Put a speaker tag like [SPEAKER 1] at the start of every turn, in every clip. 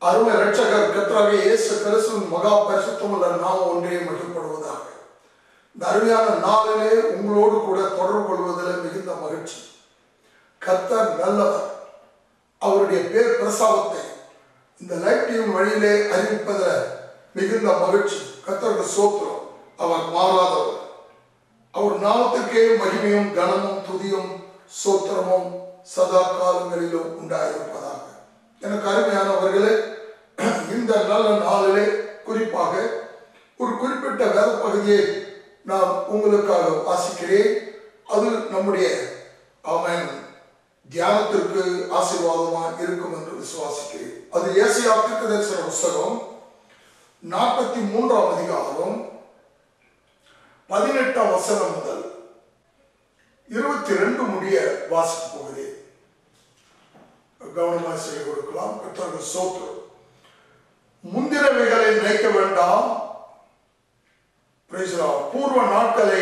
[SPEAKER 1] அருமை ரட்சகர் கர்த்தராக இயேசு கிறிஸ்துவின் மகா பரிசுத்தமுள்ள நாம் ஒன்றே மகிழ்ப்படுவதாக இந்த அருமையான நாளிலே உங்களோடு கூட தொடர்பு கொள்வதில் மிகுந்த மகிழ்ச்சி கர்த்தர் நல்லவர் அவருடைய பேர் பிரசாவத்தை இந்த லைட் டிவி வழியிலே அறிவிப்பதில் மிகுந்த மகிழ்ச்சி கர்த்தருக்கு சோத்திரம் அவர் மாறாதவர் அவர் நாமத்துக்கே மகிமையும் கனமும் துதியும் சோத்திரமும் சதா காலங்களிலும் உண்டாயிருப்பதாக எனக்கு அருமையானவர்களே இந்த நல்ல நாளிலே குறிப்பாக ஒரு குறிப்பிட்ட வேத பகுதியை நான் உங்களுக்காக வாசிக்கிறேன் அது நம்முடைய அவன் தியானத்திற்கு ஆசீர்வாதமாக இருக்கும் என்று விசுவாசிக்கிறேன் அது ஏசியா தீர்க்கதரிசன புஸ்தகம் நாற்பத்தி மூன்றாம் அதிகாரம் பதினெட்டாம் வசனம் முதல் இருபத்தி ரெண்டு முடிய வாசிக்க போகிறேன் கவனமாக செய்ய கொடுக்கலாம் கர்த்தருக்கு சோத்து முந்திரவைகளை நினைக்க வேண்டாம் Praise the Lord. பூர்வ நாட்களை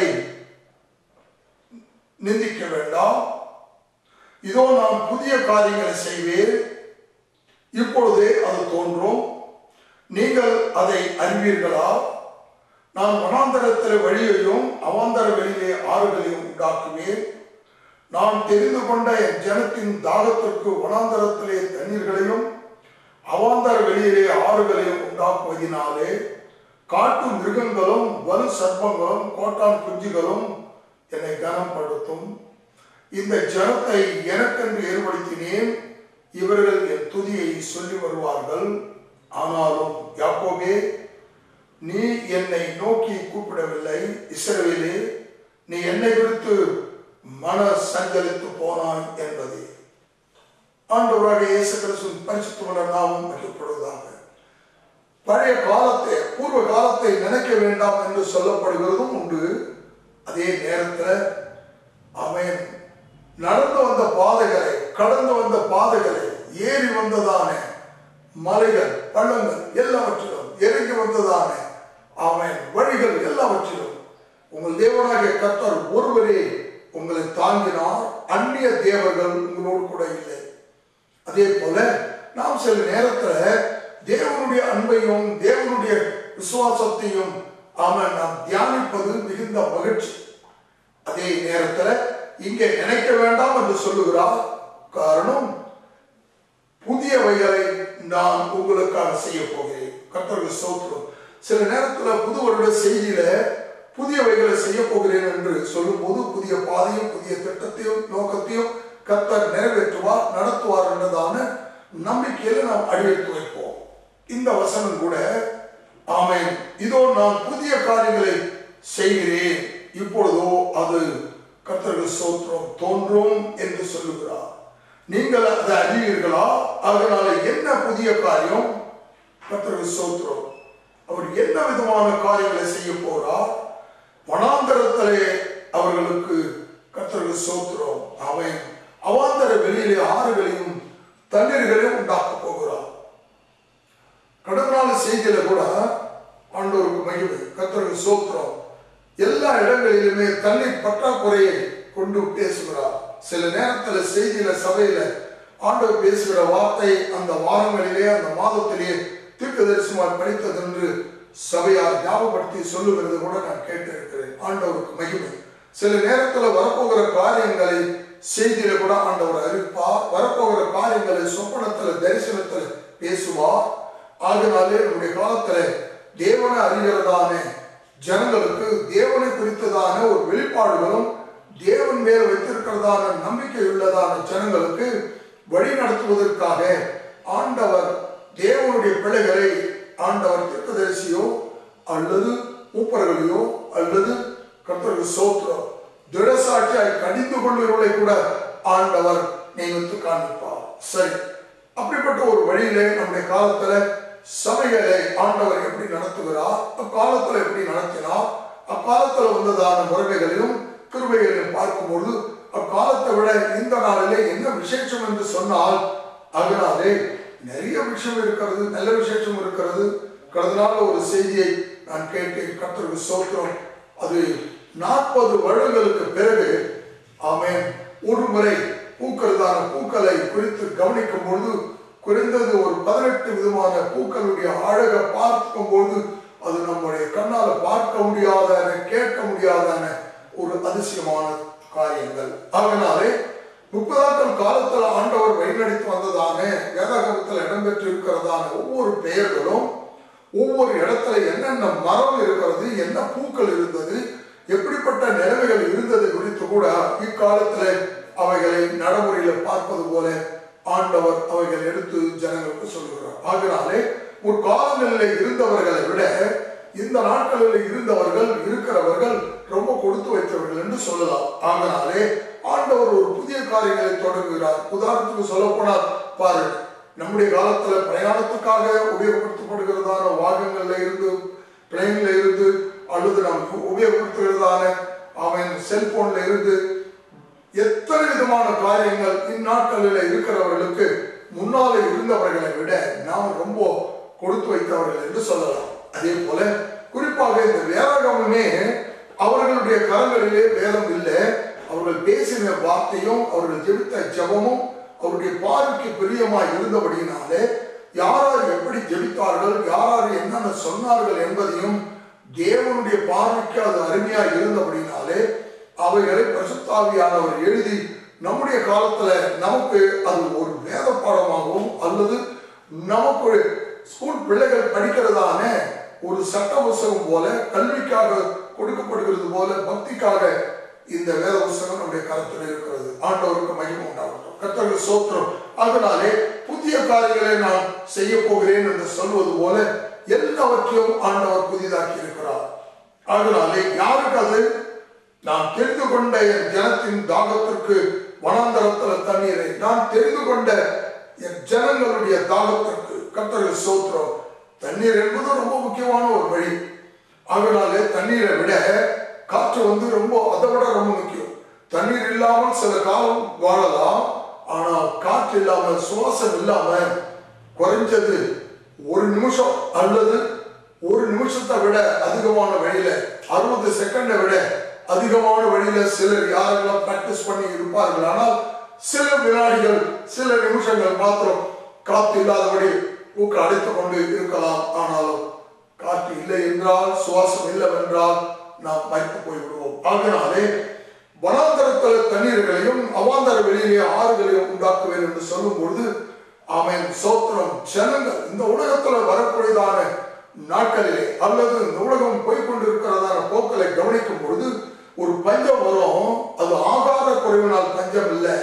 [SPEAKER 1] நிந்திக்க வேண்டாம் இதோ நான் புதிய காரியங்களை செய்வேன் இப்பொழுதே அது தோன்றும் நீங்கள் அதை அறிவீர்களா நான் வனாந்தரத்தில் வழியையும் அவாந்தர வெளியிலே ஆறுகளையும் உண்டாக்குவேன் நான் தெரிந்து கொண்ட என் ஜனத்தின் தாகத்திற்கு வனாந்தரத்திலே தண்ணீர்களையும் அவாந்தர வெளியிலே ஆறுகளையும் உண்டாக்குவதினாலே காட்டு மிருகங்களும் வலு சர்ப்பங்களும் கோட்டான் குஞ்சுகளும் என்னை கனப்படுத்தும் இந்த ஜனத்தை எனக்கென்று ஏற்படுத்தினேன் இவர்கள் என் துதியை சொல்லி வருவார்கள் ஆனாலும் யாக்கோபே நீ என்னை நோக்கி கூப்பிடவில்லை இஸ்ரவேலே நீ என்னை குறித்து மன சஞ்சலித்து போனாய் என்பதே ஆண்டவராக இயேசு கிறிஸ்துவின் பரிசுத்தமுள்ள நாமம் மகிழ்ப்படுவதாக பழைய காலத்தை பூர்வ காலத்தை நினைக்க வேண்டாம் என்று சொல்லப்படுகிறதும் உண்டு அதே நேரத்தில் அவன் நடந்து வந்த பாதைகளை கடந்து வந்த பாதைகளை ஏறி வந்ததான மலைகள் பள்ளங்கள் எல்லாவற்றிலும் இறங்கி வந்ததான அவன் வழிகள் எல்லாவற்றிலும் உங்கள் தேவனாகிய கர்த்தர் ஒருவரே உங்களை தாங்கினார் அந்நிய தேவர்கள் உங்களோடு கூட இல்லை அதே போல நாம் சில நேரத்தில் தேவனுடைய அன்பையும் தேவனுடைய விசுவாசத்தையும் அவன் நாம் தியானிப்பது மிகுந்த மகிழ்ச்சி அதே நேரத்தில் இங்கே நினைக்க வேண்டாம் என்று சொல்லுகிறார் காரணம் புதியவைகளை நான் உங்களுக்காக செய்ய போகிறேன் கர்த்தருக்கு சோத்திரம் சில நேரத்தில் புது வருட செய்தியில புதியவைகளை செய்ய போகிறேன் என்று சொல்லும்போது புதிய பாதையும் புதிய திட்டத்தையும் நோக்கத்தையும் கர்த்தர் நிறைவேற்றுவார் நடத்துவார் என்றதான நம்பிக்கையில நாம் அடியெடுத்து வைப்போம் இந்த வசனம் கூட ஆமென் இதோ நான் புதிய காரியங்களை செய்கிறேன் இப்பொழுதோ அது கர்த்தர்கள் சோத்திரம் தோன்றும் என்று சொல்லுகிறார் நீங்கள் அதை அறிவீர்களா அதனால என்ன புதிய காரியம் கர்த்தர்கள் சோத்திரம் அவர் என்ன விதமான காரியங்களை செய்ய போறார் வனாந்தரத்திலே அவர்களுக்கு கர்த்தர்கள் சோத்திரம் அவன் அவாந்தர வெளியிலே ஆறுகளையும் தண்ணீர்களையும் உண்டாக்க போகிறார் கடந்த நாள் செய்தியில கூட ஆண்டோருக்கு மகிமை கர்த்தருக்கு சோத்திரம் எல்லா இடங்களிலுமே தண்ணீர் பற்றாக்குறையை கொண்டு பேசுகிறார் சில நேரத்தில் செய்தியில சபையில ஆண்டவர் பேசுகிற வார்த்தை அந்த வாரங்களிலே அந்த மாதத்திலே தீர்க்க தரிசனமாக படித்தது என்று சபையார் ஞாபகப்படுத்தி சொல்லுகிறது கூட நான் கேட்டிருக்கிறேன் ஆண்டவருக்கு மகிமை சில நேரத்தில் வரப்போகிற காரியங்களை செய்தியில கூட ஆண்டவர் அறிவிப்பார் வரப்போகிற காரியங்களை சொப்பனத்துல தரிசனத்துல பேசுவார் ஆகினாலே நம்முடைய காலத்துல தேவனை அறிகிறதான ஜனங்களுக்கு தேவனை குறித்ததான ஒரு வெளிப்பாடுகளும் தேவன் மேல் வைத்திருக்கிறதான நம்பிக்கை உள்ளதான ஜனங்களுக்கு வழி நடத்துவதற்காக ஆண்டவர் தேவனுடைய பிள்ளைகளை ஆண்டவர் தீர்க்கதரிசியோ அல்லது மூப்பர்களையோ அல்லது கர்த்தருக்கு சோத்திரம் திடசாட்சியாய் கடிந்து கொள்வர்களை கூட ஆண்டவர் நியமித்து காண்பிப்பார் சரி அப்படிப்பட்ட ஒரு வழியிலே நம்முடைய காலத்துல சபைகளை ஆண்டவர் எப்படி நடத்துகிறார் அக்காலத்துல எப்படி நடத்தினார் அக்காலத்துல வந்ததான முறைமைகளையும் கிருபைகளையும் பார்க்கும்பொழுது அக்காலத்தை விட இந்த நாளிலே என்ன விசேஷம் என்று சொன்னால் அதனாலே நிறைய விஷயம் இருக்கிறது நல்ல விசேஷம் இருக்கிறது கடந்த நாள் ஒரு செய்தியை நான் கேட்டேன் கர்த்தருக்கு சோத்திரம் அது நாற்பது வருடங்களுக்கு பிறகு ஆமென் ஒரு முறை பூக்கிறதான பூக்களை குறித்து கவனிக்கும் பொழுது குறைந்தது ஒரு பதினெட்டு விதமான பூக்களுடைய அழகை பார்க்கும்போது அது நம்முடைய கண்ணால பார்க்க முடியாதான கேட்க முடியாதான ஒரு அதிசயமான காரியங்கள் அதனாலே முப்பதாக்கள் காலத்துல ஆண்டவர் வழிநடத்தி வந்ததான வேதாகமத்தில் இடம்பெற்று இருக்கிறதான ஒவ்வொரு பெயர்களும் ஒவ்வொரு இடத்துல என்னென்ன மரம் இருக்கிறது என்ன பூக்கள் இருந்தது எப்படிப்பட்ட நிலைமைகள் இருந்தது குறித்து கூட இக்காலத்துல அவைகளை நடைமுறையில பார்ப்பது போல ஆண்டவர் அவைகள் எடுத்து ஜனங்களுக்கு சொல்லுகிறார் ஆகினாலே ஒரு காலநிலையில் இருந்தவர்களை விட இந்த நாட்களில் இருந்தவர்கள் இருக்கிறவர்கள் ரொம்ப கொடுத்து வைத்தவர்கள் என்று சொல்லலாம் ஆகினாலே ஆண்டவர் ஒரு புதிய காரியங்களை தொடங்குகிறார் உதாரணத்துக்கு சொல்ல போனால் பாரு நம்முடைய காலத்துல பிரயாணத்துக்காக உபயோகப்படுத்தப்படுகிறதான வாகனங்கள்ல இருந்து பிளேன்ல இருந்து அல்லது நாம் உபயோகப்படுத்துகிறதான அவன் செல்போன்ல இருந்து எத்தனை விதமான காரியங்கள் இந்நாட்களில் இருக்கிறவர்களுக்கு முன்னாலே இருந்தவர்களை விட நாம் ரொம்ப கொடுத்து வைத்தவர்கள் என்று சொல்லலாம் அதே போல குறிப்பாக இந்த வேதாகமே அவர்களுடைய கரங்களிலே வேதம் இல்லை அவர்கள் பேசின வார்த்தையும் அவர்கள் ஜெபித்த ஜெபமும் அவருடைய பார்வைக்கு பிரியமாய் இருந்தபடியினாலே யாரார் எப்படி ஜெபித்தார்கள் யாரார் என்னென்ன சொன்னார்கள் என்பதையும் தேவனுடைய பார்வைக்கு அது அருமையாய் இருந்தபடினாலே அவைகளை பிரசுத்தாவியானவர் எழுதி நம்முடைய காலத்துல நமக்கு அது ஒரு வேத பாடமாகவும் அல்லது நமக்கு ஸ்கூல் பிள்ளைகள் படிக்கிறதான ஒரு சட்ட புஸ்தகம் போல கல்விக்காக கொடுக்கப்படுகிறது போல பக்திக்காக இந்த வேத புஸ்தகம் நம்முடைய கருத்தில் இருக்கிறது ஆண்டவருக்கு மகிமை உண்டாகட்டும் கர்த்தர்கள் சோத்திரம் அதனாலே புதிய காரியங்களை நான் செய்ய போகிறேன் என்று சொல்வது போல எல்லாவற்றையும் ஆண்டவர் புதிதாக்கி இருக்கிறார் அதனாலே யாருக்கு அது நான் தெரிந்து கொண்ட என் ஜனத்தின் தாகத்திற்கு வனாந்தரத்துல தண்ணீரை நான் தெரிந்து கொண்ட என் ஜனங்களுடைய தாகத்திற்கு கர்த்தர்கள் சோத்திரம் தண்ணீர் என்பது ரொம்ப முக்கியமான ஒரு வழி அதனாலே தண்ணீரை விட காற்று வந்து ரொம்ப அதை விட ரொம்ப முக்கியம் தண்ணீர் இல்லாமல் சில காலம் வாழலாம் ஆனால் காற்று இல்லாமல் சுவாசம் இல்லாம குறைஞ்சது ஒரு நிமிஷம் அல்லது ஒரு நிமிஷத்தை விட அதிகமான வழியில அறுபது செகண்டை விட அதிகமான வழியில சிலர் யாரெல்லாம் பிராக்டிஸ் பண்ணி இருப்பார்கள் ஆனால் சில வினாடிகள் சில நிமிஷங்கள் மாத்திரம் காத்து இல்லாதபடி மூக்கு அடைத்துக் கொண்டு இருக்கலாம் ஆனாலும் காற்று இல்லை என்றால் சுவாசம் இல்லை என்றால் நாம் மயத்து போய்விடுவோம் ஆகினாலே வனாந்தரத்தில் தண்ணீர்களையும் அவாந்தர வெளியிலே ஆறுகளையும் உண்டாக்குவேன் என்று சொல்லும் பொழுது அவன் சோத்திரம் ஜனங்கள் இந்த உலகத்துல வரக்கூடியதான நாட்களிலே அல்லது இந்த உலகம் போய்கொண்டிருக்கிறதான போக்களை கவனிக்கும் பொழுது ஒரு பஞ்சம் வரும் அது ஆகார குறைவினால் பஞ்சம் இல்லை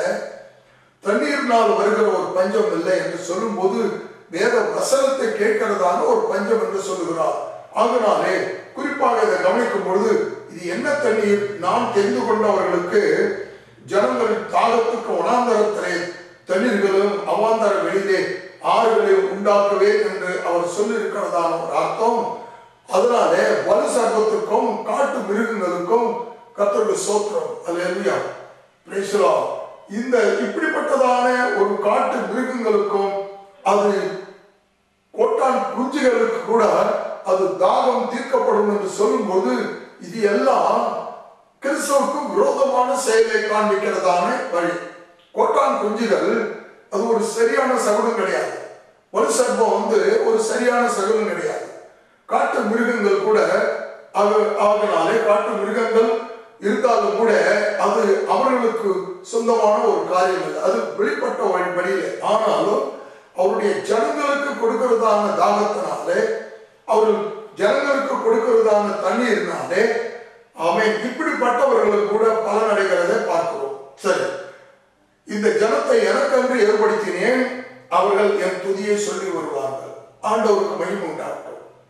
[SPEAKER 1] தண்ணீர்னால் வருகிற ஒரு பஞ்சம் இல்லை என்று சொல்லும்போது வேத வசனத்தை கேட்கிறதான ஒரு பஞ்சம் என்று சொல்லுகிறார் ஆகினாலே குறிப்பாக இதை கவனிக்கும் பொழுது இது என்ன தண்ணீர் நான் தெரிந்து கொண்டவர்களுக்கு ஜனங்கள் தாகத்துக்கு வனாந்தரத்திலே தண்ணீர்களும் அவாந்தர வெளியிலே ஆறுகளையும் உண்டாக்குவேன் என்று அவர் சொல்லியிருக்கிறதான ஒரு அர்த்தம் அதனால வலு சர்ப்பத்துக்கும் காட்டு மிருகங்களுக்கும் கத்தருக்கு சோத்திரம் அல்லேலூயா Praise the Lord. இந்த இப்படிப்பட்டதான ஒரு காட்டு மிருகங்களுக்கும் அது கோட்டான் குஞ்சுகளுக்கு கூட அது தாகம் தீர்க்கப்படும் என்று சொல்லும்போது இது எல்லாம் கிறிஸ்தவுக்கு விரோதமான செயலை காண்பிக்கிறதான வழி கோட்டான் குஞ்சுகள் அது ஒரு சரியான சகுனம் கிடையாது ஒரு சர்ப்பம் வந்து ஒரு சரியான சகுனம் கிடையாது காட்டு மிருகங்கள் கூட அது ஆகினாலே காட்டு மிருகங்கள் இருந்தாலும் கூட அது அவர்களுக்கு சொந்தமான ஒரு காரியம் இல்லை அது வெளிப்பட்ட வழி வழியில ஆனாலும் அவருடைய ஜனங்களுக்கு கொடுக்கிறதான தாகத்தினாலே அவர் ஜனங்களுக்கு கொடுக்கிறதான தண்ணீர்னாலே அவன் இப்படிப்பட்டவர்களுக்கு கூட பலன் அடைகிறதை பார்க்கிறோம் சரி இந்த ஜனத்தை எனக்கென்று ஏற்படுத்தினேன் அவர்கள் என் துதியை சொல்லி வருவார்கள் ஆண்டவருக்கு மகிமை உண்டாகட்டும்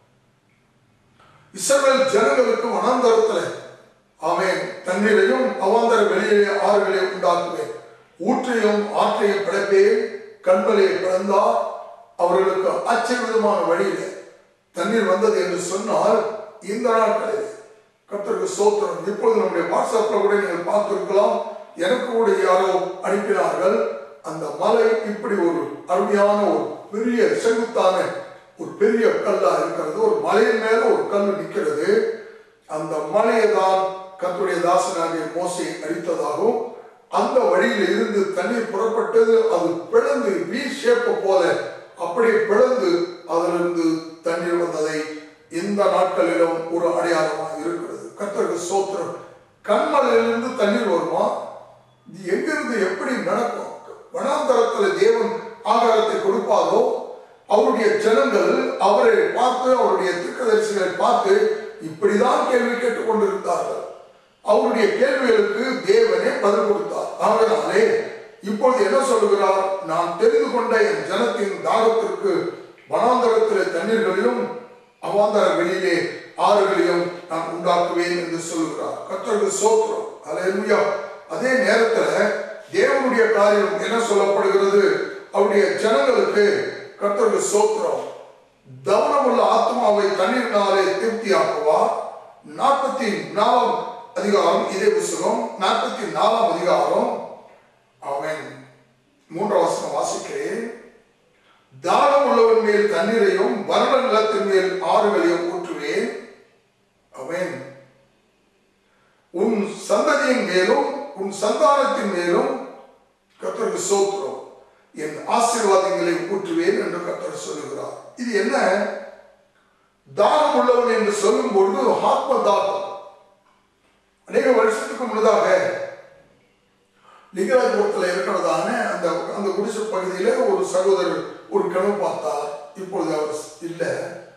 [SPEAKER 1] இஸ்ரவேல் ஜனங்களுக்கு வனாந்தரத்தில் அவன் தண்ணீரையும் அவாந்தர வெளியிலே ஆறுகளை உண்டாக்குவேன் ஊற்றையும் ஆற்றையும் பிளப்பேன் கண்மலையை பிளந்தார் அவர்களுக்கு ஆச்சரியமான வழியிலே தண்ணீர் வந்தது என்று சொன்னால் இந்த நாட்களில் கர்த்தருக்கு சோத்திரம் இப்பொழுது நம்முடைய வாட்ஸ்அப்ல கூட நீங்கள் பார்த்திருக்கலாம் எனக்கு கூட யாரோ அனுப்பினார்கள் அந்த மலை இப்படி ஒரு அருமையான ஒரு பெரிய செங்குத்தான ஒரு பெரிய கல்லா இருக்கிறது ஒரு மலையின் மேல ஒரு கல் நிற்கிறது அந்த மலையை தான் கர்த்தருடைய தாசனாகிய மோசை அடித்ததாகவும் அந்த வழியில இருந்து தண்ணீர் புறப்பட்டது அது பிளந்து வி ஷேப்ப போல அப்படியே பிளந்து அதிலிருந்து தண்ணீர் வந்ததை இந்த நாட்களிலும் ஒரு அடையாளமாக இருக்கிறது கர்த்தருக்கு சோத்திரம் கண்மலையிலிருந்து தண்ணீர் வருமா இது எங்கிருந்து எப்படி நடக்கும் வனாந்தரத்துல தேவன் ஆகாரத்தை கொடுப்பாரோ அவருடைய ஜனங்கள் அவரை பார்த்து அவருடைய தீர்க்கதரிசிகளை பார்த்து இப்படிதான் கேள்வி கேட்டுக் கொண்டிருந்தார்கள் அவருடைய கேள்விகளுக்கு தேவனே பதில் கொடுத்தார் ஆகையாலே இப்பொழுது என்ன சொல்லுகிறார் நான் தெரிந்து கொண்ட என் ஜனத்தின் தாகத்திற்கு வனாந்தரத்திலே தண்ணீர்களிலும் அவாந்தர வெளியிலே ஆறுகளையும் நான் உண்டாக்குவேன் என்று சொல்லுகிறார் கத்தருக்கு சோத்திரம் அல்லேலூயா அதே நேரத்துல தேவனுடைய காரியம் என்ன சொல்லப்படுகிறது அவருடைய ஜனங்களுக்கு கத்தருக்கு சோத்திரம் தவனமுள்ள ஆத்மாவை தண்ணீர்னாலே திருப்தியாக்குவார் நாற்பத்தி நாலாம் அதிகாரம் இதே புஸ்தகம் நாற்பத்தி நாலாம் அதிகாரம் அவன் மூன்றாம் வசனம் வாசிக்கிறேன் தானம் உள்ளவன் மேல் தண்ணீரையும் வறண்ட நிலத்தின் மேல் ஆறுகளையும் ஊற்றுவேன் அவன் உன் சந்ததியின் மேலும் உன் சந்தானத்தின் மேலும் கத்தருக்கு சோத்திரம் என் ஆசீர்வாதங்களை ஊற்றுவேன் என்று கத்தர் சொல்லுகிறார் இது என்ன தானம் உள்ளவன் என்று சொல்லும் பொழுது ஆத்ம தாகம் அநேக வருஷத்துக்கு முன்னதாக லிங்கராஜபுரத்தில் இருக்கிறதான அந்த அந்த குடிசை பகுதியில ஒரு சகோதரர் ஒரு கனவு பார்த்தார் இப்பொழுது அவர் இல்லை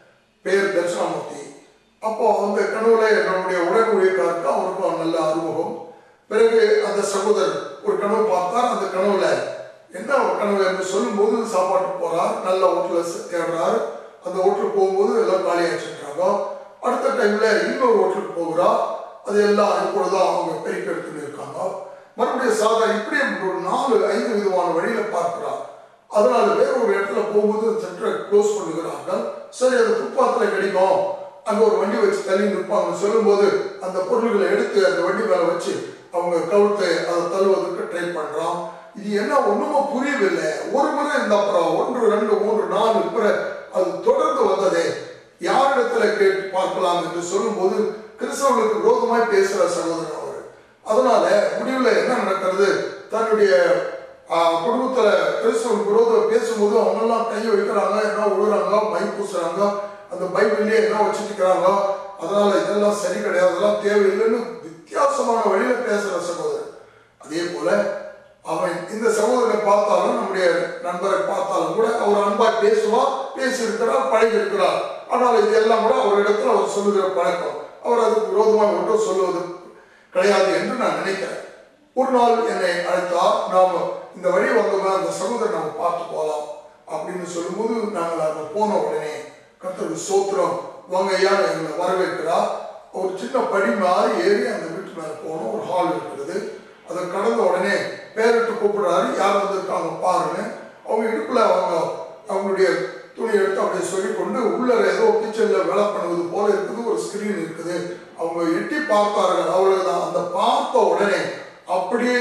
[SPEAKER 1] பெயர் தட்சிணாமூர்த்தி அப்போ அந்த கனவுல நம்முடைய உடற்குழியக்காருக்கு அவருக்கும் நல்ல அறிமுகம் பிறகு அந்த சகோதரர் ஒரு கனவு பார்த்தார் அந்த கனவுல என்ன ஒரு கனவு என்று சொல்லும்போது சாப்பாட்டு போறார் நல்ல ஹோட்டலில் தேடுறார் அந்த ஹோட்டலுக்கு போகும்போது எல்லாம் காலியாச்சுன்றாங்க அடுத்த டைம்ல இன்னொரு ஹோட்டலுக்கு போகிறா அது எல்லாம் இப்பொழுதுதான் அவங்க பெருக்கி எடுத்துன்னு இருக்காங்க மறுபடியும் சாதா இப்படி ஒரு நாலு ஐந்து விதமான வழியில பார்க்கிறார் அதனால வேற ஒரு இடத்துல போகும்போது சென்டரை க்ளோஸ் பண்ணுகிறார்கள் சரி அது ஃபுட்பாத்தில் கிடைக்கும் அங்க ஒரு வண்டி வச்சு தள்ளி நிற்பாங்க சொல்லும்போது அந்த பொருள்களை எடுத்து அந்த வண்டி மேல வச்சு அவங்க கவுத்து அதை தள்ளுவதற்கு ட்ரை பண்றான் இது என்ன ஒண்ணுமே புரியவில்லை ஒரு முறை இந்த அப்புறம் ஒன்று ரெண்டு மூன்று நாலு பிற அது தொடர்ந்து வந்ததே யாரிடத்துல கேட்டு பார்க்கலாம் என்று சொல்லும்போது கிறிஸ்தவர்களுக்கு விரோதமாய் பேசுற சகோதரன் அவர் அதனால முடிவுல என்ன நடக்கிறது தன்னுடைய ஆஹ், குடும்பத்துல கிறிஸ்தவன் விரோதம் பேசும்போது அவங்க எல்லாம் கையை வைக்கிறாங்க என்ன விழுறாங்க மை பூசுறாங்க அந்த பைபிள்லயே என்ன வச்சுட்டு இருக்கிறாங்க அதனால இதெல்லாம் சரி கிடையாது அதெல்லாம் தேவையில்லைன்னு வித்தியாசமான வழியில பேசுற சகோதரன் அதே போல அவன் இந்த சகோதரனை பார்த்தாலும் நம்முடைய நண்பரை பார்த்தாலும் கூட அவர் அன்பா பேசுவா பேசி இருக்கிறார் பழகி இருக்கிறார் ஆனால் இது எல்லாம் கூட அவர் இடத்துல அவர் சொல்லுகிற பழக்கம் அவர் அதுக்கு விரோதமாக ஒன்றும் சொல்லுவது கிடையாது என்று நான் நினைக்கிறேன் ஒரு நாள் என்னை அழைத்தார் நாம இந்த வழி வந்தோம் அந்த சகோதரன் நம்ம பார்த்து போகலாம் அப்படின்னு சொல்லும்போது நாங்கள் அங்கே போன உடனே கர்த்தருக்கு சோத்திரம் வாங்க ஐயா எங்களை வரவேற்கிறா ஒரு சின்ன படி மாதிரி ஏறி அந்த வீட்டு மேலே போனோம் ஒரு ஹால் இருக்கிறது அதை கடந்த உடனே பேரிட்டு கூப்பிடுறாரு யார் வந்திருக்காங்க பாருங்க அவங்க இடுப்புல அவங்க அவங்களுடைய துணி எடுத்து அப்படியே சொல்லிக்கொண்டு உள்ள ஏதோ கிச்சன்ல வேலை பண்ணுவது போல இருக்குது ஒரு ஸ்கிரீன் இருக்குது அவங்க எட்டி பார்த்தார்கள் அவ்வளவுதான் அந்த பார்த்த உடனே அப்படியே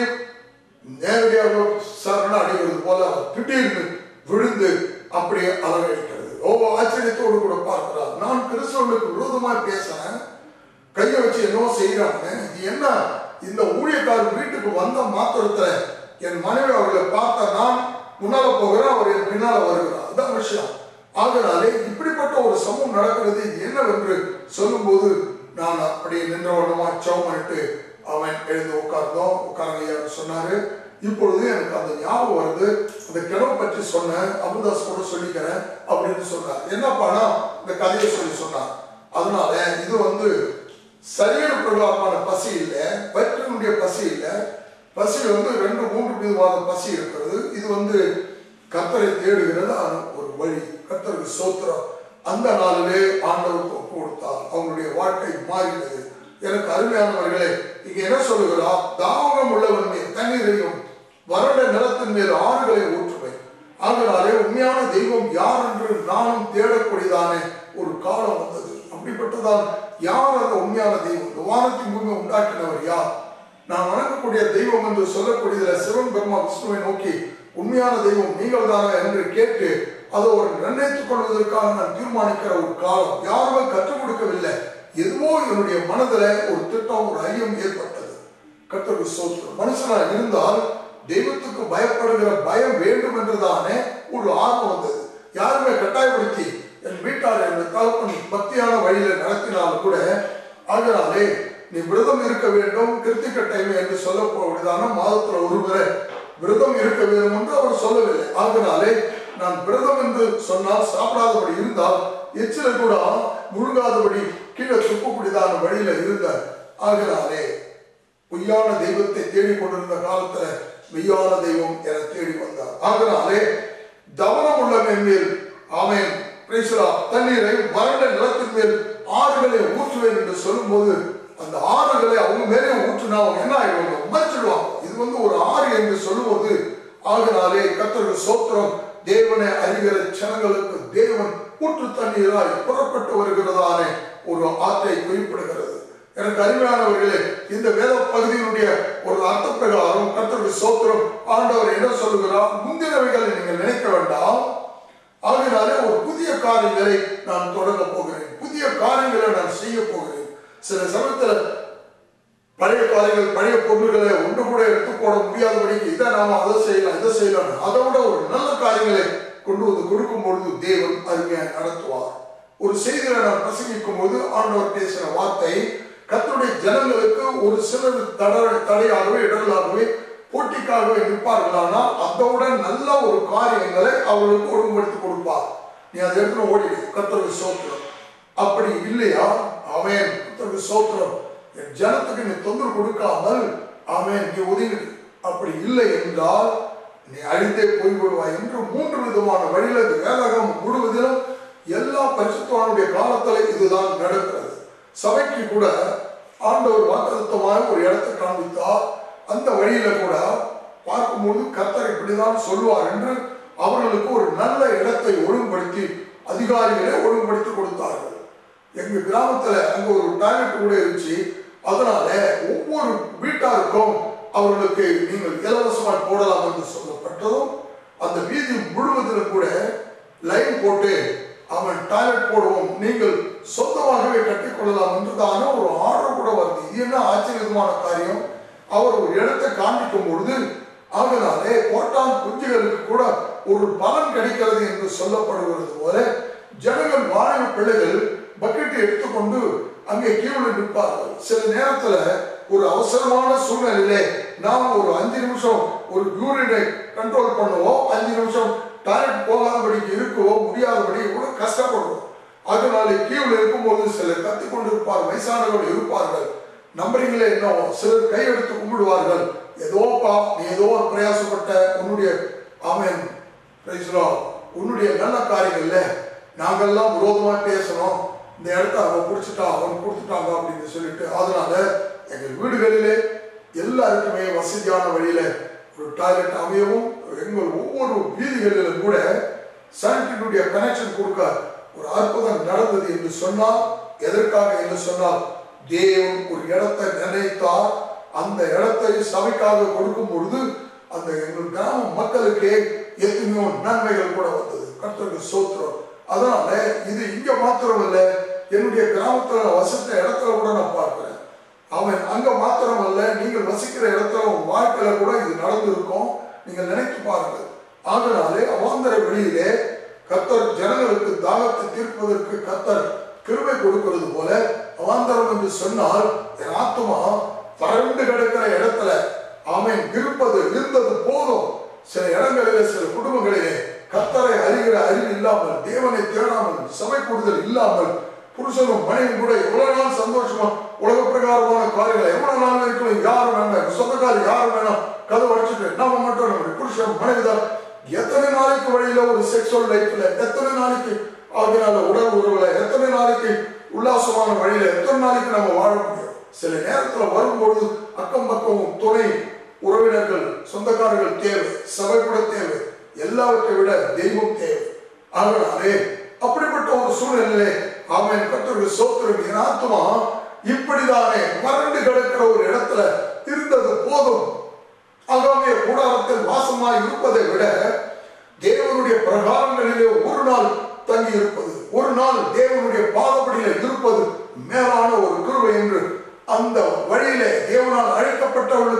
[SPEAKER 1] நேரடியாக சரண அடைகிறது போல திடீர்னு விழுந்து அப்படியே அலங்கரிக்கிறது ஓ ஆச்சரியத்தோடு கூட பார்க்கிறார் நான் கிறிஸ்தவர்களுக்கு விரோதமாய் பேசுறேன் கையை வச்சு என்னவோ செய்யறாங்க இது என்ன இந்த ஊழியக்காரர் வீட்டுக்கு வந்த மாத்திரத்துல என் மனைவி அவர்களை பார்த்த நான் முன்னால போகிறேன் அவர் என் பின்னால வருகிறார் அதான் விஷயம் ஆதனாலே இப்படிப்பட்ட ஒரு சமூகம் நடக்கிறது இது என்னவென்று சொல்லும்போது நான் அப்படியே நின்றவனமா சவம் பண்ணிட்டு அவன் எழுந்து உட்கார்ந்தோம் உட்காருங்கய்யான்னு சொன்னாரு இப்பொழுது எனக்கு அந்த ஞாபகம் வருது அந்த கிணறு பற்றி சொன்னேன் அமுதாஸ் கூட சொல்லிக்கிறேன் அப்படின்னு சொன்னார் என்னப்பானா இந்த கதையை சொல்லி சொன்னார் அதனால இது வந்து சரியான பிரகாரமான பசி இல்லை வயிற்றினுடைய பசி இல்லை பசி வந்து ரெண்டு மூன்று விதமான பசி இருக்கிறது இது வந்து கத்தரை தேடுகிறது ஆனா ஒரு வழி கத்தருக்கு சோத்திரம் அந்த நாளிலே ஆண்டவருக்கு ஒப்பு கொடுத்தார் அவங்களுடைய வாழ்க்கை மாறினது எனக்கு அருமையானவர்களே இங்க என்ன சொல்லுகிறார் தாகம் உள்ளவன் மேல் தண்ணீரையும் வறண்ட நிலத்தின் மேல் ஆறுகளை ஊற்றுவேன் ஆதலாலே உண்மையான தெய்வம் யார் என்று நானும் தேடக்கூடியதான ஒரு காலம் வந்தது அப்படிப்பட்டதான் யார் அந்த உண்மையான தெய்வம் இந்த வானத்தின் பூமி உண்டாக்கினவர் யார் நான் வணங்கக்கூடிய தெய்வம் என்று சொல்லக்கூடியதுல சிவன் பிரம்மா விஷ்ணுவை நோக்கி உண்மையான தெய்வம் நீங்கள் தானே என்று கேட்டு அதை ஒரு நிர்ணயித்துக் கொள்வதற்காக நான் தீர்மானிக்கிற ஒரு காலம் யாருமே கற்றுக் கொடுக்கவில்லை எதுவோ என்னுடைய மனதில் ஒரு திட்டம் ஒரு ஐயம் ஏற்பட்டது கர்த்தருக்கு சோத்திரம் மனுஷனா இருந்தால் தெய்வத்துக்கு பயப்படுகிற பயம் வேண்டும் என்றுதானே ஒரு ஆர்வம் வந்தது யாருமே கட்டாயப்படுத்தி என் வீட்டார் என்னை தகப்பன் பக்தியான வழியில நடத்தினாலும் கூட ஆகிறாலே நீ விரதம் இருக்க வேண்டும் கிருத்திக டைம் என்று சொல்லப்படுவதான மாதத்துல ஒருமுறை விரதம் இருக்க வேண்டும் என்று அவர் சொல்லவில்லை ஆகினாலே நான் விரதம் என்று சொன்னால் சாப்பிடாதபடி இருந்தால் எச்சில கூட முழுகாதபடி கீழே துப்பக்கூடியதான வழியில இருந்தார் ஆகினாலே பொய்யான தெய்வத்தை தேடிக் கொண்டிருந்த காலத்துல மெய்யான தெய்வம் என தேடி வந்தார் ஆகினாலே தவனம் உள்ள மேல் ஆமேன் பிரேசலா தண்ணீரை வறண்ட நிலத்தின் மேல் ஆறுகளை ஊற்றுவேன் என்று சொல்லும்போது அந்த ஆறுகளை அவங்க மேலே ஊற்றினா அவங்க என்ன ஆயிடுவாங்க மறைச்சிடுவாங்க இது வந்து ஒரு ஆறு என்று சொல்லும்போது ஆகினாலே கத்தர்கள் சோத்திரம் தேவனை அறிகிற ஜனங்களுக்கு தேவன் ஊற்று தண்ணீராய் புறப்பட்டு வருகிறதான ஒரு ஆற்றை குறிப்பிடுகிறது எனக்கு அருமையானவர்களே இந்த வேத பகுதியினுடைய ஒரு அர்த்த பிரகாரம் கத்தருக்கு சோத்திரம் ஆண்டவர் என்ன சொல்லுகிறார் முந்தினவைகளை நீங்கள் நினைக்க வேண்டாம் ஆகினாலே ஒரு புதிய காரியங்களை நான் தொடங்க போகிறேன் புதிய காரியங்களை நான் செய்ய போகிறேன் சில சமயத்துல பழைய காரியங்கள் பழைய பொருள்களை ஒன்று கூட எடுத்து போட முடியாதபடிக்கு இதை நாம அதை செய்யலாம் இதை செய்யலாம் அதை விட ஒரு நல்ல காரியங்களை கொண்டு வந்து கொடுக்கும் பொழுது தேவன் அருமையாக நடத்துவார் ஒரு செய்தியை நான் பிரசங்கிக்கும் போது ஆண்டவர் பேசின வார்த்தை கத்தருடைய ஜனங்களுக்கு ஒரு சிலர் தட தடையாகவே இடர்களாகவே போட்டிக்காகவே நிற்பார்களானால் அதோட நல்ல ஒரு காரியங்களை அவர்களுக்கு ஒழுங்குபடுத்தி கொடுப்பார் நீ அதை எடுத்து ஓடிடு கத்தருக்கு சோத்திரம் அப்படி இல்லையா அவன் கத்தருக்கு சோத்திரம் என் ஜனத்துக்கு நீ தொந்தரவு கொடுக்காமல் அவன் நீ ஒதுங்கிடு அப்படி இல்லை என்றால் நீ அழிந்தே போய்விடுவாய் என்று மூன்று விதமான வழியில இந்த வேதகம் முழுவதிலும் எல்லா பரிசுத்தவானுடைய காலத்துல இதுதான் நடக்கிறது சபைக்கு கூட ஆண்டவர் வாக்குத்தமாக ஒரு இடத்தை காண்பித்தார் அந்த வழியில கூட பார்க்கும்போது கர்த்தர் இப்படிதான் சொல்லுவார் என்று அவர்களுக்கு ஒரு நல்ல இடத்தை ஒழுங்குபடுத்தி அதிகாரிகளை ஒழுங்குபடுத்தி கொடுத்தார்கள் எங்க கிராமத்துல அங்க ஒரு டாய்லெட் கூட இருந்துச்சு அதனால ஒவ்வொரு வீட்டாருக்கும் அவர்களுக்கு நீங்கள் இலவசமாக போடலாம் என்று சொல்லப்பட்டதும் அந்த வீதி முழுவதிலும் கூட லைன் போட்டு அவன் டாய்லெட் போடுவோம் நீங்கள் சொந்தமாகவே கட்டிக்கொள்ளலாம் என்றுதான ஒரு ஆர்டர் கூட வருது இது என்ன ஆச்சரியமான காரியம் அவர் ஒரு இடத்தை காண்பிக்கும் பொழுது ஆகினாலே கோட்டான் குஞ்சுகளுக்கு கூட ஒரு பலன் கிடைக்கிறது என்று சொல்லப்படுகிறது போல ஜனங்கள் வாழை பிள்ளைகள் பக்கெட்டை எடுத்துக்கொண்டு அங்கே கீழே நிற்பார்கள் சில நேரத்துல ஒரு அவசரமான சூழ்நிலையிலே நாம் ஒரு அஞ்சு நிமிஷம் ஒரு யூரினை கண்ட்ரோல் பண்ணுவோம் அஞ்சு நிமிஷம் டாய்லெட் போகாதபடிக்கு இருக்கவோ முடியாதபடி கூட கஷ்டப்படுவோம் அதனால கீழே இருக்கும்போது சிலர் கத்திக் கொண்டிருப்பார் வயசானவர்கள் இருப்பார்கள் நம்புறீங்களே என்னவோ சிலர் கை எடுத்து கும்பிடுவார்கள் ஏதோப்பா நீ ஏதோ ஒரு பிரயாசப்பட்ட உன்னுடைய அவன் உன்னுடைய நல்ல காரியங்கள்ல நாங்கெல்லாம் விரோதமா பேசணும் இந்த இடத்த அவன் பிடிச்சிட்டா அவன் கொடுத்துட்டாங்க அப்படின்னு சொல்லிட்டு அதனால எங்கள் வீடுகளிலே எல்லாருக்குமே வசதியான வழியில ஒரு டாய்லெட் அமையவும் எங்கள் ஒவ்வொரு வீதிகளிலும் கூட சானிட்டரியுடைய கனெக்ஷன் கொடுக்க ஒரு அற்புதம் நடந்தது என்று சொன்னால் எதற்காக என்று சொன்னால் தேவன் ஒரு இடத்தை நினைத்தார் அந்த இடத்தை சபைக்காக கொடுக்கும் பொழுது அந்த எங்கள் கிராம மக்களுக்கு எத்தனையோ நன்மைகள் கூட வந்தது கர்த்தருக்கு சோத்திரம் அதனால இது இங்க மாத்திரம் இல்ல என்னுடைய கிராமத்துல வசித்த இடத்துல கூட நான் பார்க்கிறேன் அவன் அங்க மாத்திரம் அல்ல நீங்கள் வசிக்கிற இடத்துல உன் வாழ்க்கையில கூட இது நடந்திருக்கும் நீங்கள் நினைத்து பாருங்கள் ஆதனாலே அவாந்தர வெளியிலே கத்தர் ஜனங்களுக்கு தாகத்தை தீர்ப்பதற்கு கத்தர் கிருபை கொடுக்கிறது போல அவாந்தரம் என்று சொன்னால் என் ஆத்மா வறண்டு கிடக்கிற இடத்துல அவன் இருப்பது இருந்தது போதும் சில இடங்களிலே சில குடும்பங்களிலே கத்தரை அறிகிற அறிவு இல்லாமல் தேவனை தேடாமல் சபை கூடுதல் இல்லாமல் புருஷனும் மனைவி கூட எவ்வளவு நாள் சந்தோஷமா உலக பிரகாரமான காரியங்களை எவ்வளவு நாள் இருக்கணும் யாரும் வேண்டாம் சொந்தக்காரி யாரும் வேணாம் கதவு அடிச்சுட்டு நாம மட்டும் நம்முடைய புருஷன் மனைவிதான் எத்தனை நாளைக்கு வழியில ஒரு செக்ஷுவல் லைஃப்ல எத்தனை நாளைக்கு ஆகினால உடல் உறவுல எத்தனை நாளைக்கு உல்லாசமான வழியில எத்தனை நாளைக்கு நம்ம வாழ முடியும் சில நேரத்துல வரும்பொழுது அக்கம் பக்கம் துணை உறவினர்கள் சொந்தக்காரர்கள் தேவை சபை கூட தேவை எல்லாவற்றை விட தெய்வம் தேவை ஆகவே அப்படிப்பட்ட ஒரு சூழ்நிலையிலே அவன் கத்தருக்கு சோத்திரம் என் ஆத்மா இப்படிதானே வறண்டு கிடக்கிற ஒரு இடத்துல இருந்தது போதும் ஆகாமே கூடாரத்தில் வாசமாய் இருப்பதை விட தேவனுடைய பிரகாரங்களிலே ஒரு நாள் தங்கி இருப்பது ஒரு நாள் தேவனுடைய பாதப்படியில இருப்பது மேலான ஒரு கிருபை என்று அந்த வழியிலே தேவனால் அழைக்கப்பட்டவர்கள்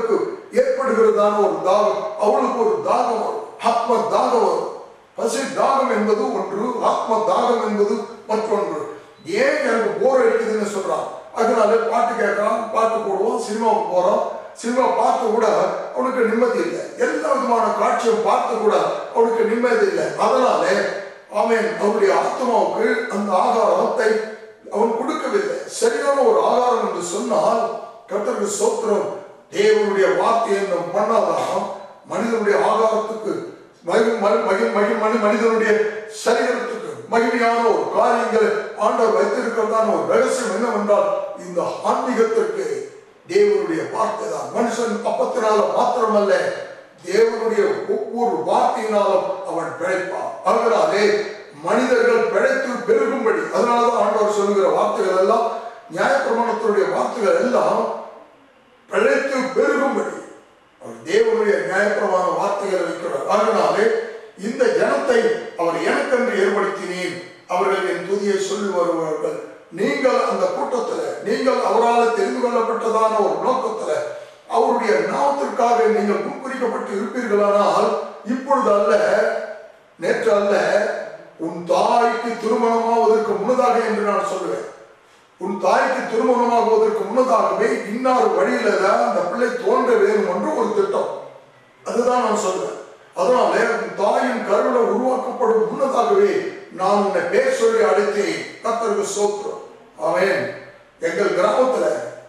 [SPEAKER 1] என்றதான ஒரு தாகம் அவளுக்கு ஒரு தாகம் வரும் ஆத்ம தாகம் வரும் பசி தாகம் என்பது ஒன்று ஆத்ம தாகம் என்பது மற்றொன்று ஏன் எனக்கு போர் அடிக்குதுன்னு சொல்றான் அதனால பாட்டு கேட்கறான் பாட்டு போடுவோம் சினிமாவுக்கு போறோம் சினிமா பார்த்து கூட அவனுக்கு நிம்மதி இல்லை எல்லா விதமான காட்சியும் பார்த்து கூட அவனுக்கு நிம்மதி இல்லை அதனால அவன் அவனுடைய ஆத்மாவுக்கு அந்த ஆகாரத்தை அவன் கொடுக்கவில்லை சரியான ஒரு ஆகாரம் என்று சொன்னால் கர்த்தருக்கு சோத்திரம் தேவனுடைய வார்த்தையை நம் பண்ணாதான் மனிதனுடைய ஆகாரத்துக்கு மகி- மகி- மகி- மகி- மனி- மனிதனுடைய சரீரத்துக்கு மகிமையான ஒரு காரியங்களை ஆண்டவர் வைத்திருக்கிறதான ஒரு ரகசியம் என்னவென்றால் இந்த ஆன்மீகத்திற்கு தேவனுடைய வார்த்தை தான் மனுஷன் அப்பத்தினால மாத்திரமல்ல தேவனுடைய ஒவ்வொரு வார்த்தையினாலும் அவன் பிழைப்பான் அதனாலே மனிதர்கள் பிழைத்து பெருகும்படி அதனாலதான் ஆண்டவர் சொல்லுகிற வார்த்தைகள் எல்லாம் நியாயப்பிரமாணத்தினுடைய வார்த்தைகள் எல்லாம் பிழைத்து பெருகும்படி அவர் தேவனுடைய நியாயப்பிரமாண வார்த்தைகளை வைக்கிறார் அதனாலே இந்த ஜனத்தை அவர் எனக்கென்று ஏற்படுத்தினேன் அவர்கள் என் துதியை சொல்லி வருவார்கள் நீங்கள் அந்த கூட்டத்தில் நீங்கள் அவரால் தெரிந்து கொள்ளப்பட்டதான ஒரு நோக்கத்தில் அவருடைய நாமத்திற்காக நீங்கள் முன்குறிக்கப்பட்டு இருப்பீர்களானால் இப்பொழுது அல்ல நேற்று அல்ல உன் தாய்க்கு திருமணமாவதற்கு முன்னதாக என்று நான் சொல்லுவேன் உன் தாய்க்கு திருமணமாகுவதற்கு முன்னதாகவே இன்னார் வழியில தான் அந்த பிள்ளை தோன்ற வேணும் என்று ஒரு திட்டம் அதுதான் நான் சொல்றேன் அதனால உன் தாயின் கருவில உருவாக்கப்படும் முன்னதாகவே நான் உன்னை பேர் சொல்லி அழைத்தேன் கத்தருக்கு சோத்திரம் அவன் எங்கள் கிராமத்துல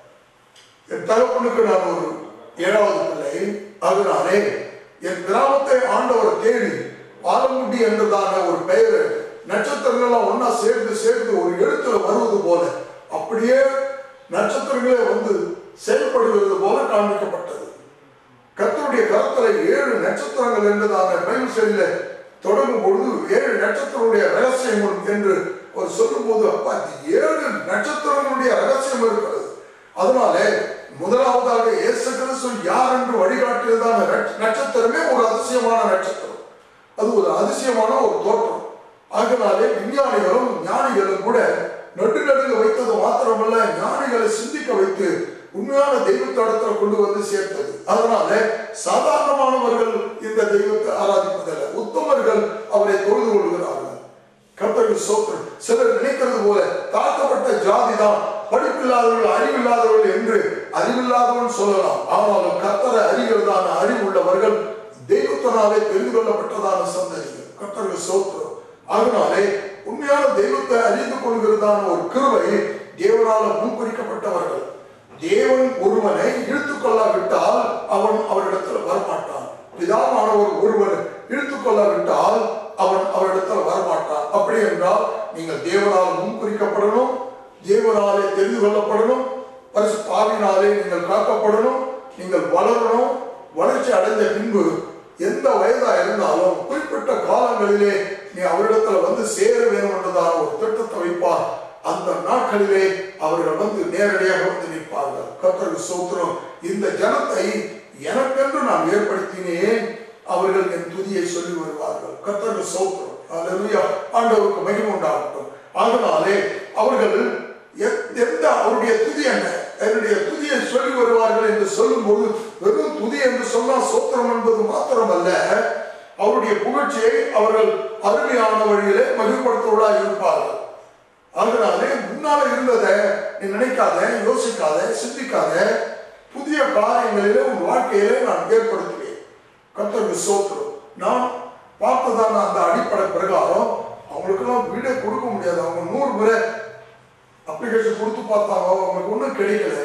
[SPEAKER 1] என் தகப்பனுக்கு நான் ஒரு ஏழாவது பிள்ளை அதனாலே என் கிராமத்தை ஆண்டவர் தேடி ஆலங்குடி என்றதான ஒரு பெயர் நட்சத்திரங்கள்லாம் ஒண்ணா சேர்ந்து சேர்ந்து ஒரு எழுத்துல வருவது போல அப்படியே நட்சத்திரங்களே வந்து செயல்படுகிறது போல காண்பிக்கப்பட்டது கர்த்தருடைய கரத்துல ஏழு நட்சத்திரங்கள் என்றதான பைபிள் செல்ல தொடங்கும் பொழுது ஏழு நட்சத்திரங்களுடைய ரகசியம் என்று அவர் சொல்லும் போது அப்பா இது ஏழு நட்சத்திரங்களுடைய ரகசியம் இருக்கிறது அதனால முதலாவதாக இயேசு கிறிஸ்து யார் என்று வழிகாட்டியதான நட்ச- நட்சத்திரமே ஒரு அதிசயமான நட்சத்திரம் அது ஒரு அதிசயமான ஒரு தோற்றம் ஆகினாலே விஞ்ஞானிகளும் ஞானிகளும் கூட நடுநடுங்க வைத்தது மாத்திரமல்ல ஞானிகளை சிந்திக்க வைத்து உண்மையான தெய்வத்தடத்துல கொண்டு வந்து சேர்த்தது அதனால சாதாரணமானவர்கள் இந்த தெய்வத்தை ஆராதிப்பதில்லை உத்தமர்கள் அவரை தொழுது கொள்கிறார்கள் கர்த்தர்கள் சோத்திரம் சிலர் நினைக்கிறது போல தாழ்த்தப்பட்ட ஜாதி தான் படிப்பில்லாதவர்கள் அறிவில்லாதவர்கள் என்று அறிவில்லாதவன் சொல்லலாம் ஆனாலும் கர்த்தரை அறிகிறதான அறிவுள்ளவர்கள் தெய்வத்தினாலே தெரிந்து கொள்ளப்பட்டதான சந்ததிகள் கர்த்தர்கள் சோத்திரம் அதனாலே உண்மையான தெய்வத்தை அறிந்து கொள்கிறதான ஒரு கிருவை தேவனால முன்குறிக்கப்பட்டவர்கள் தேவன் ஒருவனை இழுத்துக் கொள்ளாவிட்டால் அவன் அவரிடத்தில் வரமாட்டான் பிதாவானவர் ஒருவன் இழுத்துக் கொள்ளாவிட்டால் அவன் அவரிடத்தில் வரமாட்டான் அப்படி என்றால் நீங்கள் தேவனால் முன்குறிக்கப்படணும் தேவனாலே தெரிந்து கொள்ளப்படணும் பரிசு பாவினாலே நீங்கள் காக்கப்படணும் நீங்கள் வளரணும் வளர்ச்சி அடைந்த பின்பு எந்த வயதா இருந்தாலும் குறிப்பிட்ட காலங்களிலே நீ அவரிடத்துல வந்து சேர வேண்டும் என்றதான ஒரு திட்டத்தை வைப்பார் அந்த நாட்களிலே அவர்கள் வந்து நேரடியாக வந்து நிற்பார்கள் கர்த்தருக்கு சோத்திரம் இந்த ஜனத்தை எனக்கென்று நான் ஏற்படுத்தினேன் அவர்கள் என் துதியை சொல்லி வருவார்கள் கர்த்தருக்கு சோத்திரம் அல்லேலூயா ஆண்டவருக்கு மகிமை உண்டாகட்டும் அதனாலே அவர்கள் எத்- எந்த அவருடைய துதி என்ன என்னுடைய துதியை சொல்லி வருவார்கள் என்று சொல்லும்போது வெறும் துதி என்று சொன்னால் சோத்திரம் என்பது மாத்திரமல்ல அவருடைய புகழ்ச்சியை அவர்கள் அருமையான வழியிலே மகிழ்படுத்துவதாக இருப்பார்கள் அதனாலே முன்னால இருந்ததை நீ நினைக்காத யோசிக்காத சிந்திக்காத புதிய காரியங்களிலே உன் வாழ்க்கையிலே நான் ஏற்படுத்துவேன் கர்த்தருக்கு சோத்திரம் நான் பார்த்ததான அந்த அடிப்படை பிரகாரம் அவங்களுக்கெல்லாம் வீடே கொடுக்க முடியாது அவங்க நூறு முறை அப்ளிகேஷன் கொடுத்து பார்த்தாங்க அவங்களுக்கு ஒன்றும் கிடைக்கல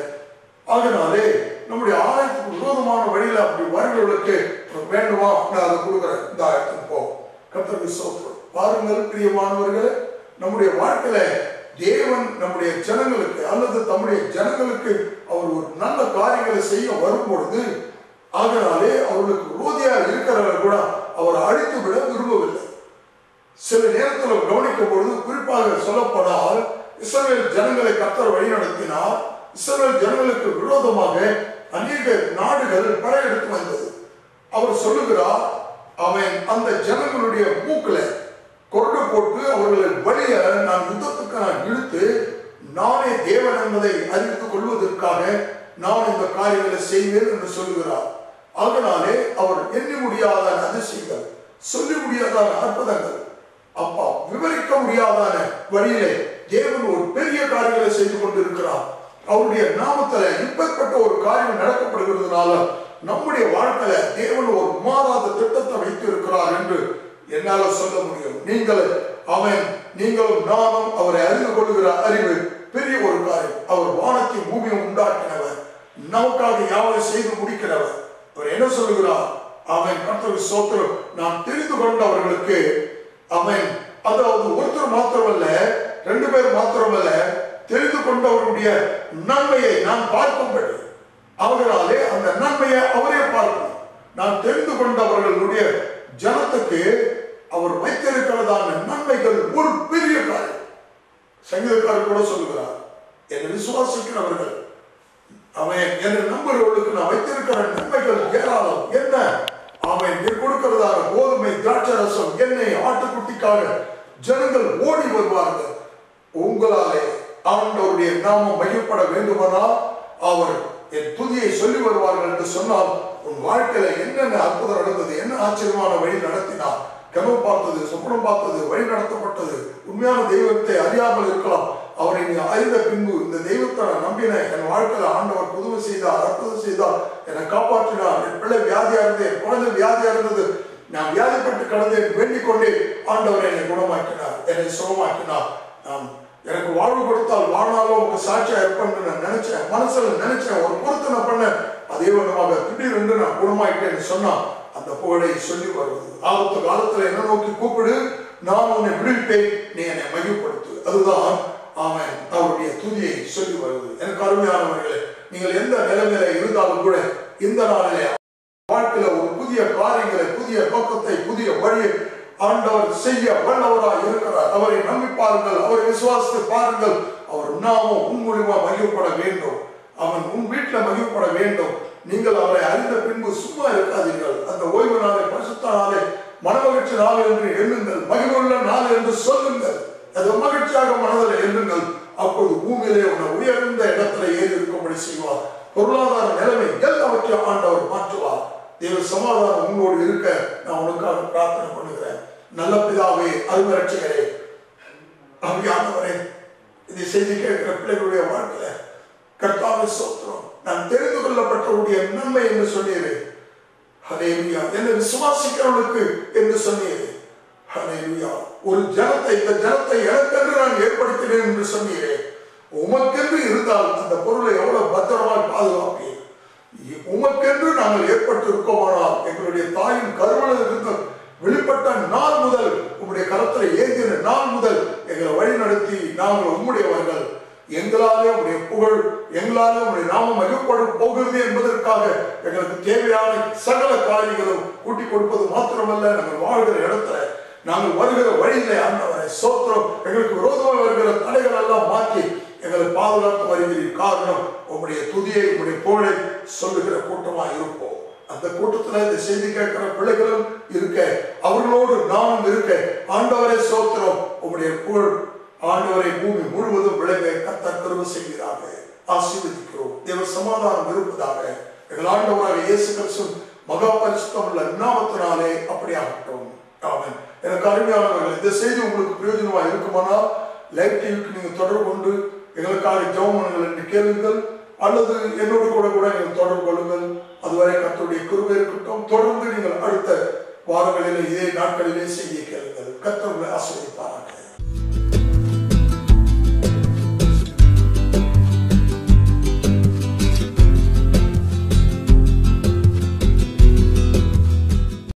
[SPEAKER 1] அதனாலே நம்முடைய ஆலயத்துக்கு விரோதமான வழியில அப்படி வருகிறவர்களுக்கு உனக்கு வேண்டுமா நான் அதை கொடுக்குறேன் இந்த ஆயத்துக்கு போ கர்த்தருக்கு சோத்திரம் பாருங்கள் பிரியமானவர்களே நம்முடைய வாழ்க்கையில தேவன் நம்முடைய ஜனங்களுக்கு அல்லது தம்முடைய ஜனங்களுக்கு அவர் ஒரு நல்ல காரியங்களை செய்ய வரும் பொழுது அதனாலே அவர்களுக்கு விரோதியா இருக்கிறவர்கள் கூட அவர் அழித்து விட விரும்பவில்லை சில நேரத்தில் கவனிக்கும் பொழுது குறிப்பாக சொல்லப்படால் இஸ்ரவேல் ஜனங்களை கத்தர் வழிநடத்தினார் இஸ்ரவேல் ஜனங்களுக்கு விரோதமாக அநேக நாடுகள் படையெடுத்து வந்தது அவர் சொல்லுகிறார் அவன் அந்த ஜனங்களுடைய மூக்குல கொரடு போட்டு அவர்களை வழிய நான் யுத்தத்துக்கு நான் இழுத்து நானே தேவன் என்பதை அறிந்து கொள்வதற்காக நான் இந்த காரியங்களை செய்வேன் என்று சொல்லுகிறார் அதனாலே அவர் எண்ணி முடியாத அதிசயங்கள் சொல்லி முடியாத அற்புதங்கள் அப்பா விவரிக்க முடியாதான வழியிலே தேவன் ஒரு பெரிய காரியங்களை செய்து கொண்டிருக்கிறார் அவருடைய நாமத்துல இப்பேற்பட்ட ஒரு காரியம் நடக்கப்படுகிறதுனால நம்முடைய வாழ்க்கையில தேவன் ஒரு மாறாத திட்டத்தை வைத்திருக்கிறார் என்று என்னால சொல்ல முடியும் நீங்கள் அவன் நீங்களும் நானும் அவரை அறிந்து கொள்கிற அறிவு பெரிய ஒரு காரியம் அவர் வானத்தையும் பூமியை உண்டாக்கினவர் நமக்காக யாவை செய்து முடிக்கிறவர் அவர் என்ன சொல்லுகிறார் அவன் கர்த்தர் சோத்திரம் நான் தெரிந்து கொண்டவர்களுக்கு அவன் அதாவது ஒருத்தர் மாத்திரமல்ல ரெண்டு பேர் மாத்திரமல்ல தெரிந்து கொண்டவருடைய நன்மையை நான் பார்க்கும்படி அவர்களாலே அந்த நன்மையை அவரே பார்க்கணும் நான் தெரிந்து கொண்டவர்களுடைய ஜனத்துக்கு அவர் வைத்திருக்கிறதான நன்மைகள் ஒரு பெரிய காரியம் சங்கீதக்காரர் கூட சொல்லுகிறார் என்னை விசுவாசிக்கிறவர்கள் அவன் என்னை நம்புகிறவர்களுக்கு நான் வைத்திருக்கிற நன்மைகள் ஏராளம் என்ன அவன் நீ கொடுக்கிறதான கோதுமை திராட்சை ரசம் எண்ணெய் ஆட்டுக்குட்டிக்காக ஜனங்கள் ஓடி வருவார்கள் உங்களாலே ஆண்டவருடைய நாமம் மையப்பட வேண்டுமானால் அவர் என் துதியை சொல்லி வருவார்கள் என்று சொன்னால் உன் வாழ்க்கையில என்னென்ன அற்புதம் நடந்தது என்ன ஆச்சரியமான வழி நடத்தினார் கனவு பார்த்தது சொப்பனம் பார்த்தது வழி நடத்தப்பட்டது உண்மையான தெய்வத்தை அறியாமல் இருக்கலாம் அவரை நீ அறிந்த பின்பு இந்த தெய்வத்தை நான் நம்பினேன் என் வாழ்க்கையில ஆண்டவர் புதுமை செய்தார் அற்புதம் செய்தார் என்னை காப்பாற்றினார் என் பிள்ளை வியாதியா இருந்தது என் குழந்தை வியாதியா இருந்தது நான் வியாதிப்பட்டு கடந்தேன் வேண்டிக் கொண்டே ஆண்டவர் என்னை குணமாக்கினார் என்னை சுகமாக்கினார் நான் எனக்கு வாழ்வு கொடுத்தால் வாழ்நாளும் உங்க சாட்சியா இருப்பேன்னு நான் நினைச்சேன் மனசுல நினைச்சேன் ஒரு பொருத்தனை பண்ணேன் அதே விதமாக திடீரென்று நான் குணமாயிட்டேன்னு சொன்னா அந்த புகழை சொல்லி வருவது ஆபத்து காலத்துல என்ன நோக்கி கூப்பிடு நான் உன்னை விடுவிப்பேன் நீ என்னை மகிழ்ப்படுத்து அதுதான் அவன் அவருடைய துதியை சொல்லி வருவது எனக்கு அருமையானவர்களே நீங்கள் எந்த நிலைமையில இருந்தாலும் கூட இந்த நாளிலே வாழ்க்கையில ஒரு புதிய காரியங்களை புதிய நோக்கத்தை புதிய வழியை ஆண்டவர் செய்ய வல்லவராய் இருக்கிறார் அவரை நம்பி பாருங்கள் அவரை விசுவாசித்து பாருங்கள் அவர் நாமும் உன் மூலியமா மகிழ்ப்பட வேண்டும் அவன் உன் வீட்டில் மகிழ்ப்பட வேண்டும் நீங்கள் அவரை அறிந்த பின்பு சும்மா இருக்காதீர்கள் அந்த ஓய்வு நாளை பரிசுத்த நாளை மனமகிழ்ச்சி நாள் என்று எண்ணுங்கள் மகிழ்வுள்ள நாள் என்று சொல்லுங்கள் அது மகிழ்ச்சியாக மனதில் எண்ணுங்கள் அப்போது பூமியிலே உன்னை உயர்ந்த இடத்துல ஏறி இருக்கும்படி செய்வார் பொருளாதார நிலைமை எல்லாவற்றையும் ஆண்டவர் மாற்றுவார் தேவ சமாதானம் உங்களோடு இருக்க நான் உனக்காக பிரார்த்தனை பண்ணுகிறேன் நல்ல பிதாவே அருமை ரட்சகரே அருமையானவரே இதை செய்தி கேட்கிற பிள்ளைகளுடைய வாழ்க்கையில கர்த்தாவை சோத்திரம் நான் தெரிந்து கொள்ளப்பட்டவுடைய நன்மை என்று சொன்னீரே ஹலேலுயா என்னை விசுவாசிக்கிறவனுக்கு என்று சொன்னீரே ஹலேலுயா ஒரு ஜனத்தை இந்த ஜனத்தை எனக்கென்று நான் ஏற்படுத்தினேன் என்று சொன்னீரே உமக்கென்று இருந்தால் அந்த பொருளை எவ்வளவு பத்திரமாய் பாதுகாப்பீர் உமக்கென்று நாங்கள் ஏற்பட்டிருக்கோமானால் எங்களுடைய தாயின் கருவலில் இருந்து வெளிப்பட்ட நாள் முதல் உம்முடைய கரத்தில் ஏந்தின நாள் முதல் எங்களை வழி நடத்தி நாங்கள் உம்முடையவர்கள் எங்களாலே உடைய புகழ் எங்களாலே உடைய நாமம் மகிழ்ப்படும் போகிறது என்பதற்காக எங்களுக்கு தேவையான சகல காரியங்களும் கூட்டி கொடுப்பது மாத்திரமல்ல நாங்கள் வாழ்கிற இடத்துல நாங்கள் வருகிற வழியிலே ஆண்டவரை சோத்திரம் எங்களுக்கு விரோதமாக வருகிற தடைகள் எல்லாம் மாற்றி எங்களை பாதுகாத்து வருகிறீர் காரணம் உங்களுடைய துதியை உங்களுடைய புகழை சொல்லுகிற கூட்டமாக இருப்போம் அந்த கூட்டத்துல இந்த செய்தி கேட்கிற பிள்ளைகளும் இருக்க அவர்களோடு நானும் இருக்க ஆண்டவரை சோத்திரம் உங்களுடைய புகழ் ஆண்டவரை பூமி முழுவதும் விளைவை கத்தர் கருவு செய்கிறாங்க ஆசீர்வதிக்கிறோம் தேவ சமாதானம் இருப்பதாக எங்கள் ஆண்டவராக இயேசு கிறிஸ்து மகா பரிசுத்தம் உள்ள நாமத்தினாலே அப்படியாகட்டும் ஆமென் எனக்கு அருமையானவர்கள் இந்த செய்தி உங்களுக்கு பிரயோஜனமா இருக்குமானால் லைவ் டிவிக்கு நீங்க தொடர்பு கொண்டு எங்களுக்காக ஜெபம் பண்ணுங்கள் என்று கேளுங்கள் அல்லது என்னோடு கூட கூட நீங்கள் தொடர்பு கொள்ளுங்கள் அதுவரை கத்தருடைய குருவை இருக்கட்டும் தொடர்ந்து நீங்கள் அடுத்த வாரங்களிலே இதே நாட்களிலே செய்தியை கேளுங்கள் கத்தருடைய ஆசிரியப்பார்கள்